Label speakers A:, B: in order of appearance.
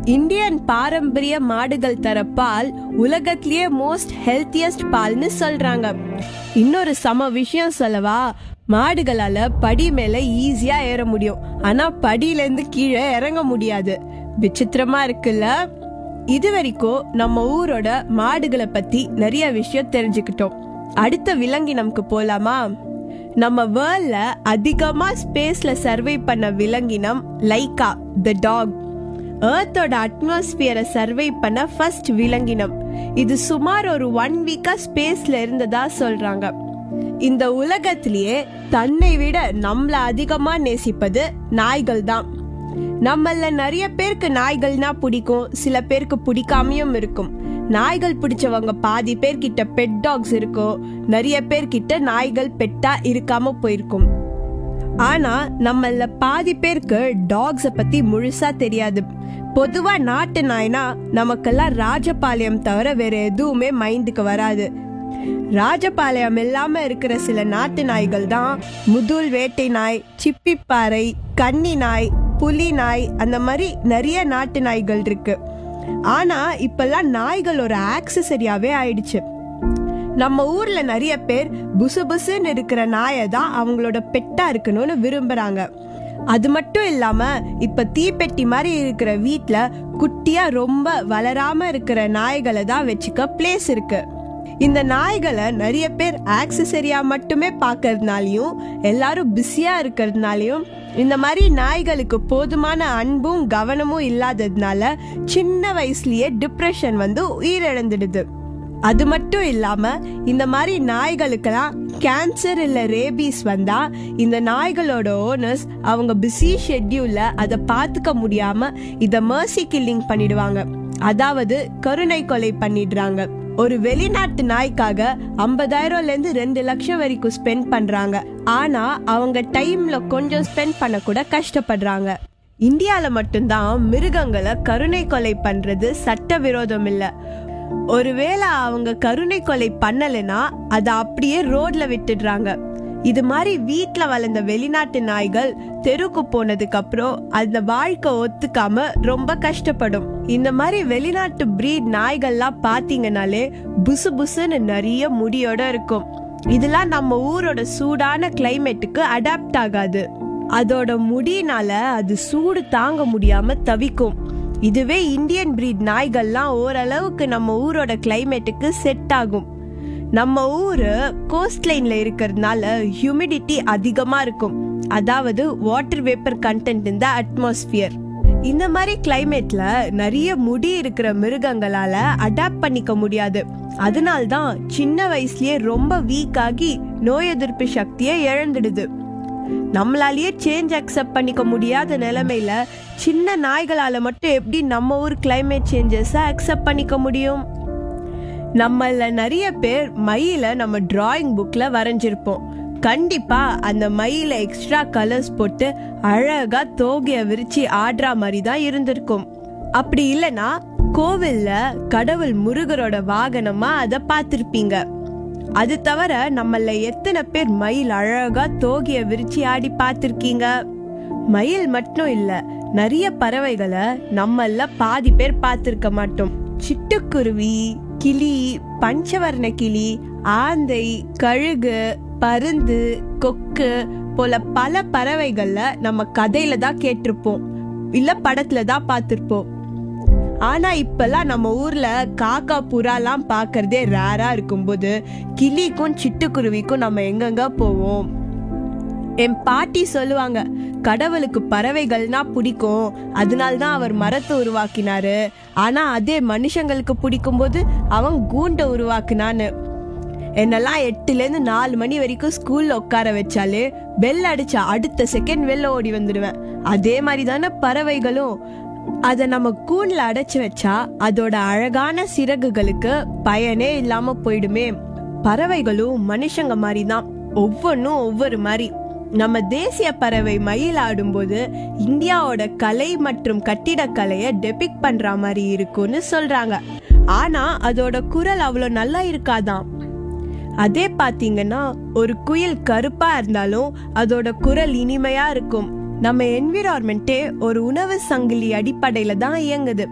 A: Indian பாரம்பரிய மாடுகள் தர பால் உலகத்திலேயே மோஸ்ட் ஹெல்த்தியஸ்ட் பால்னு சொல்றாங்க இன்னொரு சம விஷயம் சொல்லவா மாடுகளால படி மேல ஈஸியா ஏற முடியும் ஆனா படியில இருந்து கீழே இறங்க முடியாது விசித்திரமா இருக்குல்ல இது வரைக்கும் நம்ம ஊரோட மாடுகளை பத்தி நிறைய விஷயம் தெரிஞ்சுக்கிட்டோம் அடுத்த விலங்கினம்க்கு போலாமா நம்ம வேர்ல்ட்ல அதிகமா ஸ்பேஸ்ல சர்வே பண்ண விலங்கினம் லைக்கா த டாக் ஏர்த்தோட அட்மாஸ்பியரை சர்வே பண்ண ஃபர்ஸ்ட் விலங்கினம் இது சுமார் ஒரு ஒன் வீக்கா ஸ்பேஸ்ல இருந்ததா சொல்றாங்க இந்த உலகத்திலேயே தன்னை விட நம்மள அதிகமா நேசிப்பது நாய்கள் தான் நம்மள நிறைய பேருக்கு நாய்கள்னா பிடிக்கும் சில பேருக்கு பிடிக்காமையும் இருக்கும் நாய்கள் பிடிச்சவங்க பாதி பேர்கிட்ட பெட் டாக்ஸ் இருக்கும் நிறைய பேர்கிட்ட நாய்கள் பெட்டா இருக்காம போயிருக்கும் ஆனா நம்மள பாதி பேருக்கு டாக்ஸ பத்தி முழுசா தெரியாது பொதுவா நாட்டு நாய்னா நமக்கெல்லாம் ராஜபாளையம் தவிர வேற எதுவுமே மைண்டுக்கு வராது ராஜபாளையம் இல்லாம இருக்கிற சில நாட்டு நாய்கள் தான் முதுல் வேட்டை நாய் சிப்பிப்பாறை கன்னி நாய் புலி நாய் அந்த மாதிரி நிறைய நாட்டு நாய்கள் இருக்கு ஆனா இப்பெல்லாம் நாய்கள் ஒரு ஆக்சசரியாவே ஆயிடுச்சு நம்ம ஊர்ல நிறைய பேர் புசு புசுன்னு இருக்கிற நாயை தான் அவங்களோட பெட்டா இருக்கணும்னு விரும்புறாங்க அது மட்டும் இல்லாம இப்ப தீப்பெட்டி மாதிரி இருக்கிற வீட்ல குட்டியா ரொம்ப வளராம இருக்கிற நாய்களை தான் வச்சுக்க பிளேஸ் இருக்கு இந்த நாய்களை நிறைய பேர் ஆக்சசரியா மட்டுமே பார்க்கறதுனாலயும் எல்லாரும் பிஸியா இருக்கிறதுனாலயும் இந்த மாதிரி நாய்களுக்கு போதுமான அன்பும் கவனமும் இல்லாததுனால சின்ன வயசுலயே டிப்ரெஷன் வந்து உயிரிழந்துடுது அது மட்டும் இல்லாம இந்த மாதிரி நாய்களுக்கெல்லாம் கேன்சர் இல்ல ரேபீஸ் வந்தா இந்த நாய்களோட ஓனர்ஸ் அவங்க பிஸி ஷெட்யூல்ல அதை பார்த்துக்க முடியாம இத மர்சி கில்லிங் பண்ணிடுவாங்க அதாவது கருணை கொலை பண்ணிடுறாங்க ஒரு வெளிநாட்டு நாய்க்காக ஐம்பதாயிரம்ல இருந்து ரெண்டு லட்சம் வரைக்கும் ஸ்பெண்ட் பண்றாங்க ஆனா அவங்க டைம்ல கொஞ்சம் ஸ்பெண்ட் பண்ண கூட கஷ்டப்படுறாங்க இந்தியால மட்டும்தான் மிருகங்களை கருணை கொலை பண்றது சட்டவிரோதம் இல்ல ஒருவேளை அவங்க கருணை கொலை பண்ணலைன்னா அதை அப்படியே ரோட்ல விட்டுடுறாங்க இது மாதிரி வீட்ல வளர்ந்த வெளிநாட்டு நாய்கள் தெருக்கு போனதுக்கு அப்புறம் அந்த வாழ்க்கை ஒத்துக்காம ரொம்ப கஷ்டப்படும் இந்த மாதிரி வெளிநாட்டு பிரீட் நாய்கள்லாம் பாத்தீங்கனாலே புசு புசுன்னு நிறைய முடியோட இருக்கும் இதெல்லாம் நம்ம ஊரோட சூடான கிளைமேட்டுக்கு அடாப்ட் ஆகாது அதோட முடினால அது சூடு தாங்க முடியாம தவிக்கும் இதுவே இந்தியன் பிரீட் நாய்கள்லாம் ஓரளவுக்கு நம்ம ஊரோட கிளைமேட்டுக்கு செட் ஆகும் நம்ம ஊரு கோஸ்ட் லைன்ல இருக்கிறதுனால ஹியூமிடிட்டி அதிகமா இருக்கும் அதாவது வாட்டர் வேப்பர் கண்டென்ட் இந்த அட்மாஸ்பியர் இந்த மாதிரி கிளைமேட்ல நிறைய முடி இருக்கிற மிருகங்களால அடாப்ட் பண்ணிக்க முடியாது அதனால தான் சின்ன வயசுலயே ரொம்ப வீக் ஆகி நோய் எதிர்ப்பு சக்தியை இழந்துடுது நம்மளாலேயே சேஞ்ச் அக்செப்ட் பண்ணிக்க முடியாத நிலைமையில சின்ன நாய்களால மட்டும் எப்படி நம்ம ஊர் கிளைமேட் சேஞ்சஸை அக்செப்ட் பண்ணிக்க முடியும் நம்மள நிறைய பேர் மயில நம்ம டிராயிங் புக்ல வரைஞ்சிருப்போம் கண்டிப்பா அந்த மயில எக்ஸ்ட்ரா கலர்ஸ் போட்டு அழகா தோகைய விரிச்சு ஆடுற மாதிரி தான் இருந்திருக்கும் அப்படி இல்லனா கோவில்ல கடவுள் முருகரோட வாகனமா அதை பார்த்திருப்பீங்க அது தவிர நம்மள எத்தனை பேர் மயில் அழகா தோகைய விரிச்சு ஆடி பார்த்திருக்கீங்க மயில் மட்டும் இல்ல நிறைய பறவைகளை நம்மள பாதி பேர் பார்த்திருக்க மாட்டோம் சிட்டுக்குருவி கிளி பஞ்சவர்ண கிளி ஆந்தை கழுகு பருந்து கொக்கு போல பல பறவைகள்ல நம்ம கதையில தான் கேட்டிருப்போம் இல்ல படத்துல தான் பார்த்திருப்போம் ஆனா இப்பெல்லாம் நம்ம ஊர்ல காக்கா புறாலாம் பார்க்கறதே ரேரா இருக்கும்போது கிளிக்கும் சிட்டுக்குருவிக்கும் நம்ம எங்கெங்க போவோம் என் பாட்டி சொல்லுவாங்க கடவுளுக்கு பறவைகள்னா பிடிக்கும் அதனால தான் அவர் மரத்தை உருவாக்கினாரு ஆனா அதே மனுஷங்களுக்கு பிடிக்கும் போது அவன் கூண்டை உருவாக்குனான்னு என்னெல்லாம் எட்டுல இருந்து நாலு மணி வரைக்கும் ஸ்கூல்ல உட்கார வச்சாலே பெல் அடிச்சா அடுத்த செகண்ட் வெளில ஓடி வந்துடுவேன் அதே மாதிரி தானே பறவைகளும் அதை நம்ம கூண்ல அடைச்சு வச்சா அதோட அழகான சிறகுகளுக்கு பயனே இல்லாம போயிடுமே பறவைகளும் மனுஷங்க மாதிரி தான் ஒவ்வொன்றும் ஒவ்வொரு மாதிரி நம்ம தேசிய பறவை மயில் ஆடும்போது இந்தியாவோட கலை மற்றும் கட்டிடக்கலையை டெபிக் பண்ற மாதிரி இருக்கும்னு சொல்றாங்க ஆனா அதோட குரல் அவ்வளோ நல்லா இருக்காதான் அதே பாத்தீங்கன்னா ஒரு குயில் கருப்பா இருந்தாலும் அதோட குரல் இனிமையா இருக்கும் நம்ம என்விரான்மெண்ட்டே ஒரு உணவு சங்கிலி அடிப்படையில தான் இயங்குது